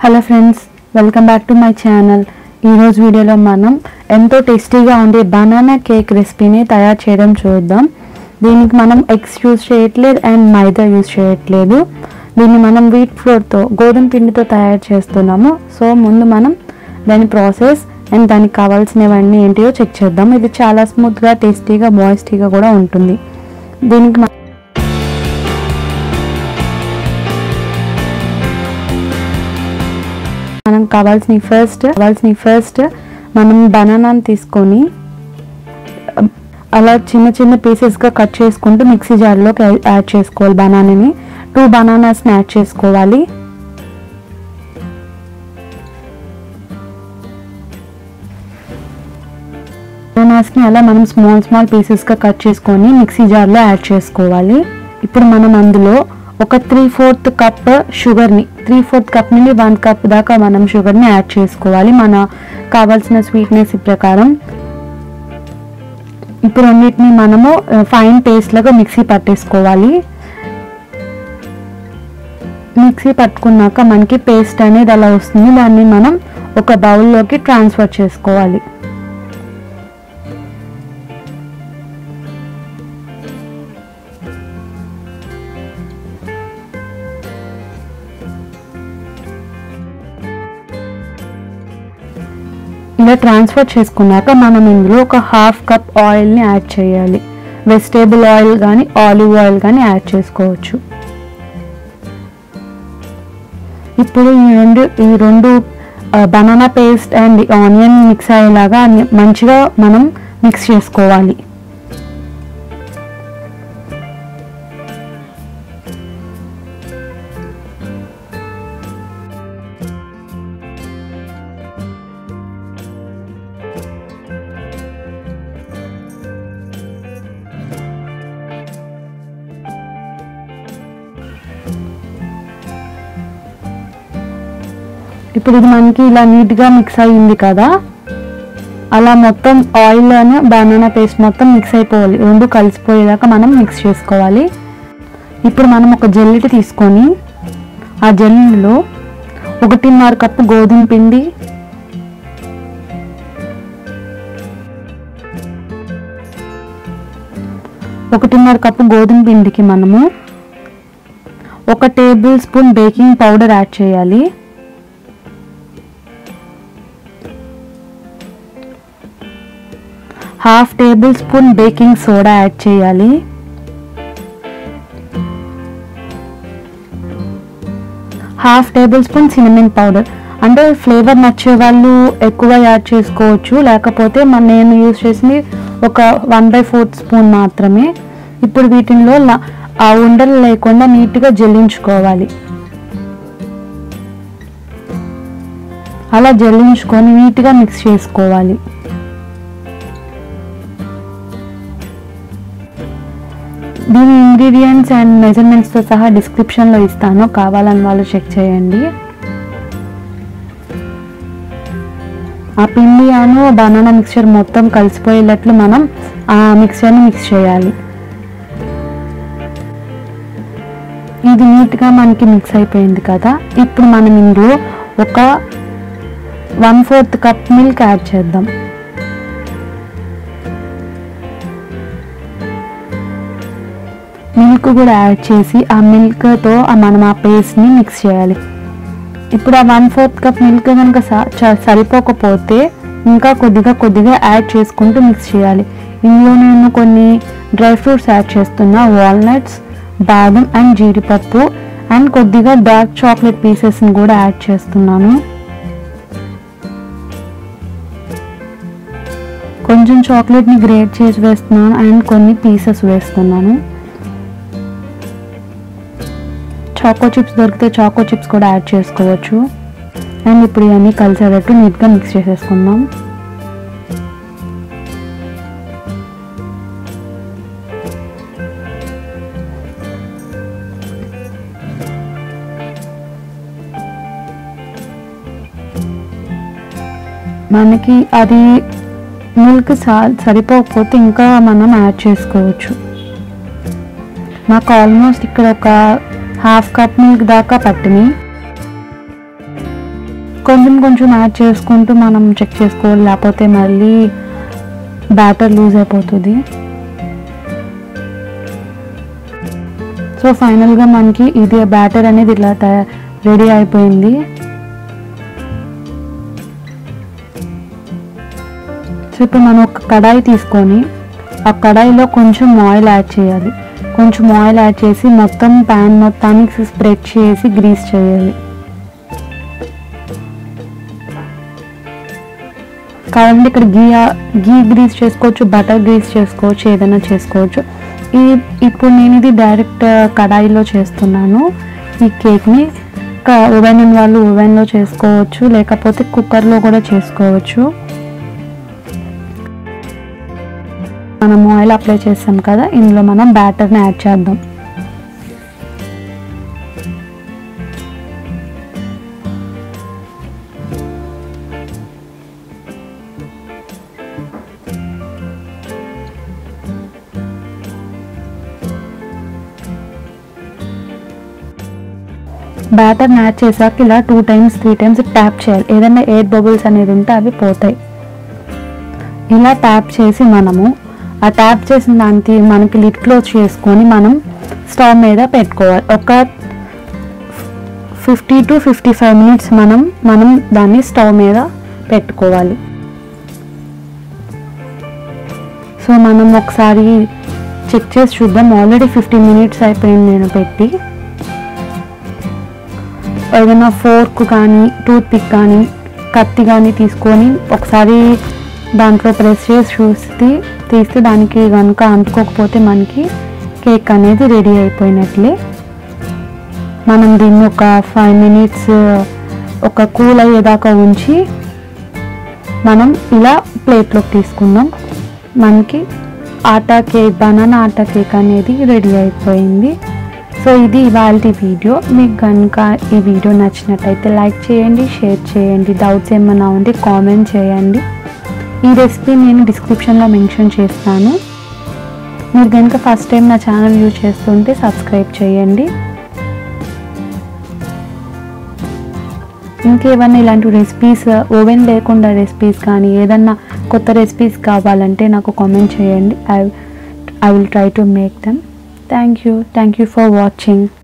hello friends welcome back to my channel ఈరోజు వీడియోలో మనం ఎంతో టేస్టీగా ఉండే బనానా కేక్ రెసిపీని తయారు చేయడం చూద్దాం దీనికి మనం ఎగ్స్ యూజ్ చేయట్లేదు అండ్ మైదా యూజ్ చేయట్లేదు దీన్ని మనం వీట్ ఫ్లోర్తో గోధుమ పిండితో తయారు చేస్తున్నాము సో ముందు మనం దాని ప్రాసెస్ అండ్ దానికి కావాల్సినవన్నీ ఏంటియో చెక్ చేద్దాం ఇది చాలా స్మూత్గా టేస్టీగా మాయిస్టీగా కూడా ఉంటుంది దీనికి మన- మనం కావాల్సిన ఫస్ట్ కావాల్సిన ఫస్ట్ మనం బనానాని తీసుకొని అలా చిన్న చిన్న పీసెస్గా కట్ చేసుకుంటూ మిక్సీ జార్లోకి యాడ్ చేసుకోవాలి బనానాని టూ బనానాస్ని యాడ్ చేసుకోవాలి బనానాస్ని అలా మనం స్మాల్ స్మాల్ పీసెస్గా కట్ చేసుకొని మిక్సీ జార్లో యాడ్ చేసుకోవాలి ఇప్పుడు మనం అందులో ఒక త్రీ ఫోర్త్ కప్ షుగర్ని త్రీ ఫోర్త్ కప్ నుండి వన్ కప్ దాకా మనం షుగర్ని యాడ్ చేసుకోవాలి మన కావాల్సిన స్వీట్నెస్ ప్రకారం ఇప్పుడు అన్నిటిని మనము ఫైన్ పేస్ట్ లాగా మిక్సీ పట్టేసుకోవాలి మిక్సీ పట్టుకున్నాక మనకి పేస్ట్ అనేది అలా వస్తుంది దాన్ని మనం ఒక బౌల్లోకి ట్రాన్స్ఫర్ చేసుకోవాలి ఇలా ట్రాన్స్ఫర్ చేసుకున్నాక మనం ఇందులో ఒక హాఫ్ కప్ ఆయిల్ని యాడ్ చేయాలి వెజిటేబుల్ ఆయిల్ కానీ ఆలివ్ ఆయిల్ కానీ యాడ్ చేసుకోవచ్చు ఇప్పుడు ఈ రెండు ఈ రెండు banana paste and onion mix అయ్యేలాగా అన్ని మంచిగా మనం మిక్స్ చేసుకోవాలి ఇప్పుడు ఇది మనకి ఇలా నీట్గా మిక్స్ అయ్యింది కదా అలా మొత్తం ఆయిల్ అని బనానా పేస్ట్ మొత్తం మిక్స్ అయిపోవాలి రెండు కలిసిపోయేదాకా మనం మిక్స్ చేసుకోవాలి ఇప్పుడు మనం ఒక జల్లెటి తీసుకొని ఆ జల్లెలో ఒకటిన్నర కప్పు గోధుమ పిండి ఒకటిన్నర కప్పు గోధుమ పిండికి మనము ఒక tablespoon baking powder add చేయాలి half tablespoon baking soda add చేయాలి half tablespoon cinnamon powder అంటే ఫ్లేవర్ నచ్చే వాళ్ళు ఎక్కువ యాడ్ చేసుకోవచ్చు లేకపోతే మన నేను యూజ్ చేసింది ఒక వన్ బై ఫోర్త్ స్పూన్ మాత్రమే ఇప్పుడు వీటిల్లో ల- ఆ ఉండలు లేకుండా నీట్గా జల్లించుకోవాలి అలా జల్లించుకొని నీట్గా మిక్స్ చేసుకోవాలి దీని ఇంగ్రీడియంట్స్ అండ్ మెజర్మెంట్స్తో సహా డిస్క్రిప్షన్లో ఇస్తాను కావాలని వాళ్ళు చెక్ చేయండి ఆ పిండి అను బనానా మిక్చర్ మొత్తం కలిసిపోయేటట్లు మనం ఆ మిక్చర్ని మిక్స్ చేయాలి ఇది నీట్గా మనకి మిక్స్ అయిపోయింది కదా ఇప్పుడు మనం ఇందులో ఒక one fourth cup milk add చేద్దాం మిల్క్ కూడా యాడ్ చేసి ఆ మిల్క్తో మనం ఆ పేస్ట్ని మిక్స్ చేయాలి ఇప్పుడు ఆ వన్ ఫోర్త్ కప్ మిల్క్ కనుక స- చ- సరిపోకపోతే ఇంకా కొద్దిగా కొద్దిగా యాడ్ చేసుకుంటూ మిక్స్ చేయాలి ఇందులో నేను కొన్ని డ్రై ఫ్రూట్స్ యాడ్ చేస్తున్నా వాల్నట్స్ బాదం అండ్ జీడిపప్పు అండ్ కొద్దిగా డార్క్ చాక్లెట్ పీసెస్ని కూడా యాడ్ చేస్తున్నాను కొంచెం చాక్లెట్ని గ్రేట్ చేసి వేస్తున్నాను అండ్ కొన్ని పీసెస్ వేస్తున్నాను చాకో చిప్స్ దొరికితే చాకో చిప్స్ కూడా యాడ్ చేసుకోవచ్చు అండ్ ఇప్పుడు ఇవన్నీ కలిసేటట్టు నీట్గా మిక్స్ చేసేసుకుందాం మనకి అది మిల్క్ సరిపోకపోతే ఇంకా మనం యాడ్ చేసుకోవచ్చు నాకు ఆల్మోస్ట్ ఇక్కడ ఒక హాఫ్ కప్ మిల్క్ దాకా పట్టినాయి కొంచెం కొంచెం యాడ్ చేసుకుంటూ మనం చెక్ చేసుకోవాలి లేకపోతే మళ్ళీ బ్యాటర్ లూజ్ అయిపోతుంది సో ఫైనల్గా మనకి ఇది బ్యాటర్ అనేది ఇలా రెడీ అయిపోయింది సో ఇప్పుడు మనం ఒక కడాయి తీసుకొని ఆ కడాయిలో కొంచెం ఆయిల్ యాడ్ చేయాలి కొంచెం ఆయిల్ యాడ్ చేసి మొత్తం ప్యాన్ మొత్తానికి స్ప్రెడ్ చేసి గ్రీస్ చేయాలి కావాలంటే ఇక్కడ గీ గీ గ్రీస్ చేసుకోవచ్చు బటర్ గ్రీస్ చేసుకోవచ్చు ఏదైనా చేసుకోవచ్చు ఈ ఇప్పుడు నేను ఇది డైరెక్ట్ కడాయిలో చేస్తున్నాను ఈ కేక్ని ఓవెన్ ఉన్న వాళ్ళు ఓవెన్లో చేసుకోవచ్చు లేకపోతే కుక్కర్లో కూడా చేసుకోవచ్చు మనం ఆయిల్ అప్లై చేసాం కదా ఇందులో మనం బ్యాటర్ని యాడ్ చేద్దాం బ్యాటర్ని యాడ్ చేశాక ఇలా two times three times tap చేయాలి ఏదైనా ఎయిర్ బబుల్స్ అనేది ఉంటే అవి పోతాయి ఇలా ట్యాప్ చేసి మనము ఆ ట్యాప్ చేసిన దానికి మనకి లిడ్ క్లోజ్ చేసుకొని మనం స్టవ్ మీద పెట్టుకోవాలి ఒక fifty to fifty five minutes మనం మనం దాన్ని స్టవ్ మీద పెట్టుకోవాలి సో మనం ఒకసారి చెక్ చేసి చూద్దాం ఆల్రెడీ ఫిఫ్టీన్ మినిట్స్ అయిపోయింది నేను పెట్టి ఏదైనా ఫోర్క్ కానీ టూత్ పిక్ కానీ కత్తి కానీ తీసుకొని ఒకసారి దాంట్లో ప్రెస్ చేసి చూస్తే తీస్తే దానికి కనుక అంటుకోకపోతే మనకి కేక్ అనేది రెడీ అయిపోయినట్లే మనం దీన్ని ఒక ఫైవ్ మినిట్స్ ఒక కూల్ అయ్యేదాకా ఉంచి మనం ఇలా ప్లేట్లోకి తీసుకుందాం మనకి ఆటా కేక్ బనానా ఆటా కేక్ అనేది రెడీ అయిపోయింది సో ఇది ఇవాళ వీడియో మీకు కనుక ఈ వీడియో నచ్చినట్టయితే లైక్ చేయండి షేర్ చేయండి డౌట్స్ ఏమైనా ఉంటే కామెంట్ చేయండి ఈ రెసిపీ నేను డిస్క్రిప్షన్లో మెన్షన్ చేస్తాను మీరు కనుక ఫస్ట్ టైం నా ఛానల్ యూజ్ చేస్తుంటే సబ్స్క్రైబ్ చేయండి ఇంకేమన్నా ఇలాంటి రెసిపీస్ ఓవెన్ లేకుండా రెసిపీస్ కానీ ఏదన్నా కొత్త రెసిపీస్ కావాలంటే నాకు కామెంట్ చేయండి I I will try to make them thank you thank you for watching